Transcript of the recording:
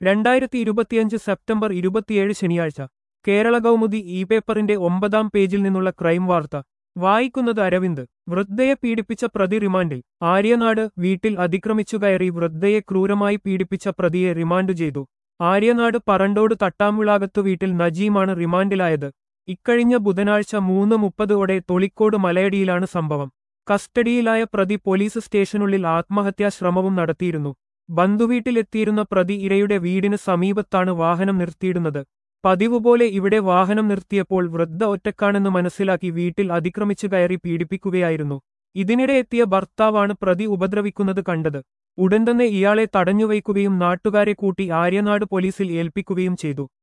രണ്ടായിരത്തി ഇരുപത്തിയഞ്ച് സെപ്റ്റംബർ ഇരുപത്തിയേഴ് ശനിയാഴ്ച കേരള കൗമുദി ഇ പേപ്പറിന്റെ ഒമ്പതാം പേജിൽ നിന്നുള്ള ക്രൈം വാർത്ത വായിക്കുന്നത് അരവിന്ദ് വൃദ്ധയെ പീഡിപ്പിച്ച പ്രതി റിമാൻഡിൽ ആര്യനാട് വീട്ടിൽ അതിക്രമിച്ചു കയറി വൃദ്ധയെ ക്രൂരമായി പീഡിപ്പിച്ച പ്രതിയെ റിമാൻഡ് ചെയ്തു ആര്യനാട് പറണ്ടോട് തട്ടാംവിളാകത്തു വീട്ടിൽ നജീമാണ് റിമാൻഡിലായത് ഇക്കഴിഞ്ഞ ബുധനാഴ്ച മൂന്ന് മുപ്പതോടെ തൊളിക്കോട് മലയടിയിലാണ് സംഭവം കസ്റ്റഡിയിലായ പ്രതി പോലീസ് സ്റ്റേഷനുള്ളിൽ ആത്മഹത്യാ ശ്രമവും നടത്തിയിരുന്നു ബന്ധുവീട്ടിലെത്തിയിരുന്ന പ്രതി ഇരയുടെ വീടിന് സമീപത്താണ് വാഹനം നിർത്തിയിടുന്നത് പതിവുപോലെ ഇവിടെ വാഹനം നിർത്തിയപ്പോൾ വൃദ്ധ ഒറ്റക്കാണെന്ന് മനസ്സിലാക്കി വീട്ടിൽ അതിക്രമിച്ചു കയറി പീഡിപ്പിക്കുകയായിരുന്നു ഇതിനിടെ എത്തിയ ഭർത്താവാണ് പ്രതി ഉപദ്രവിക്കുന്നത് കണ്ടത് ഉടൻ തന്നെ ഇയാളെ തടഞ്ഞുവയ്ക്കുകയും നാട്ടുകാരെ കൂട്ടി ആര്യനാട് പോലീസിൽ ഏൽപ്പിക്കുകയും ചെയ്തു